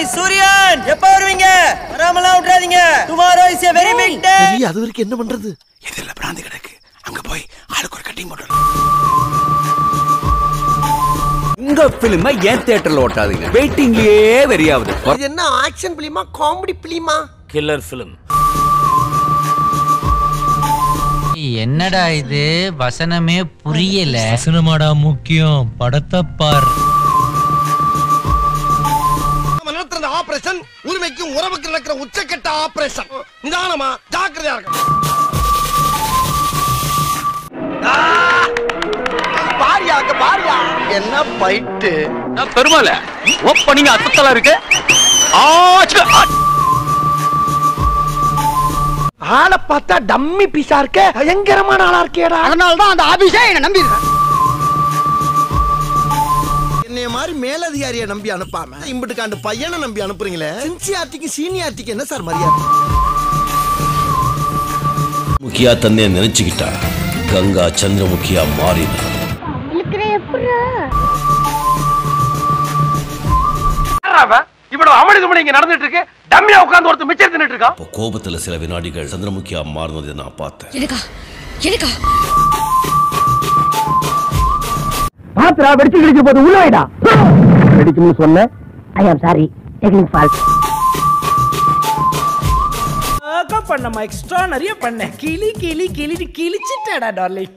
சூரியன் எப்ப வருவீங்க வராமலாம் விட்டுறாதீங்க tomorrow is a very big day சரி அது வரைக்கும் என்ன பண்றது எதிரில் பிராந்தி கிடக்கு அங்க போய் ஆளுக்கு ஒரு கட்டிங் போட்டு உங்க பிலிம ஏன் தியேட்டர்ல ஓட்டாதீங்க வெயிட்டிங்லயே வெறியாவது இது என்ன ஆக்ஷன் பிலிமா காமெடி பிலிமா கில்லர் ஃபிலிம் என்னடா இது வசனமே புரியல சினிமாடா முக்கியம் படத்தை பார் நம்ம நடத்துற ஆபரேஷன் உரிமைக்கும் உறவுக்கு நடக்கிற உச்சக்கட்ட ஆபரேஷன் நிதானமா ஜாக்கிரதையா இருக்கணும் பாரியா அங்க பாரியா என்ன பைட்டு பெருமாள ஓப்பனிங் அசத்தலா இருக்கு ஆச்சு ஆளை பார்த்தா டம்மி பீஸா இருக்க பயங்கரமான ஆளா இருக்கேடா அதனால தான் அந்த ஆபீஸே என்ன நம்பி என்னைய மாதிரி மேலதிகாரியை நம்பி அனுப்பாம இம்பிட்டு காண்டு பையனை நம்பி அனுப்புறீங்களே சின்சியார்ட்டிக்கு சீனியார்ட்டிக்கு என்ன சார் மரியாதை முக்கியா தன்னை நினைச்சுக்கிட்டா கங்கா சந்திரமுகியா மாறினா இவ்வளவு அமளி துமணி இங்க நடந்துட்டு இருக்கு டம்மியா உட்கார்ந்து ஒருத்தர் மிச்சம் தின்னுட்டு இருக்கான் இப்போ கோபத்துல சில வினாடிகள் சந்திரமுகியா மாறினதை நான் பார்த்தேன் எனக்கா எனக்கா பாத்திரா வெடிச்சு கிழிக்க போது உள்ள வைடா வெடிக்கும்னு சொன்ன I am sorry technique fault பண்ணமா எக்ஸ்ட்ரா நிறைய பண்ணேன் கிளி கிளி கிளி கிழிச்சிட்டடா டார்லிங்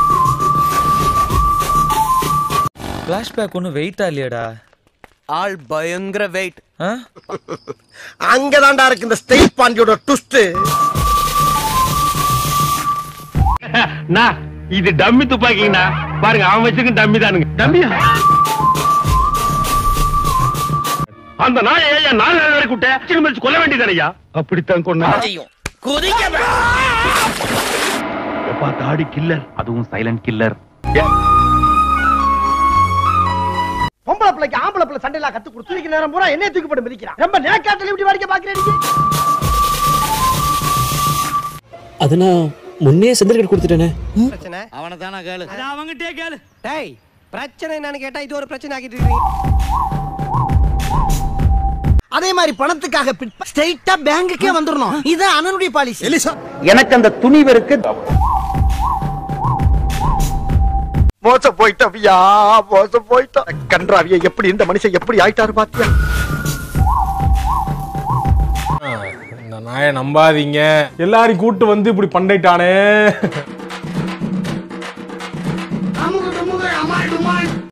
பிளாஷ்பேக் ஒன்றும் வெயிட்டா இல்லையாடா ஆள் பயங்கர வெயிட் அங்கதான்டா இருக்கு இந்த ஸ்டேட் பாண்டியோட ட்விஸ்ட் இது டம்மி துப்பாக்கிங்கண்ணா பாருங்க அவன் வச்சிருக்க டம்மி தானுங்க டம்மியா அந்த நாயை ஏன் நாலு நாள் வரைக்கும் விட்ட சின்ன மதிச்சு கொல்ல வேண்டியதானையா அப்படித்தான் கொண்டா எப்பா தாடி கில்லர் அதுவும் சைலண்ட் கில்லர் பொம்பளை பிள்ளைக்கு ஆம்பளை பிள்ளை சண்டையில கத்து கொடுத்து நேரம் பூரா என்ன தூக்கி போட்டு மிதிக்கிறான் ரொம்ப நேக்காட்டில் இப்படி வாடிக்க பாக்குறேன் அது நான் முன்னே செந்தில்கிட்ட கொடுத்துட்டேனே பிரச்சனை அவனை தானே கேளு அவங்கிட்டே கேளு டேய் பிரச்சனை என்னன்னு கேட்டா இது ஒரு பிரச்சனை ஆக்கிட்டு இருக்கீங்க அதே மாதிரி பணத்துக்காக ஸ்ட்ரைட்டா பேங்குக்கே வந்துடணும் இது அண்ணனுடைய பாலிசி எனக்கு அந்த துணிவு இருக்கு மோச போயிட்டவியா மோச போயிட்டா கன்றாவிய எப்படி இந்த மனுஷன் எப்படி ஆயிட்டாரு பாத்தியா இந்த நாயை நம்பாதீங்க எல்லாரையும் கூட்டு வந்து இப்படி பண்ணிட்டானே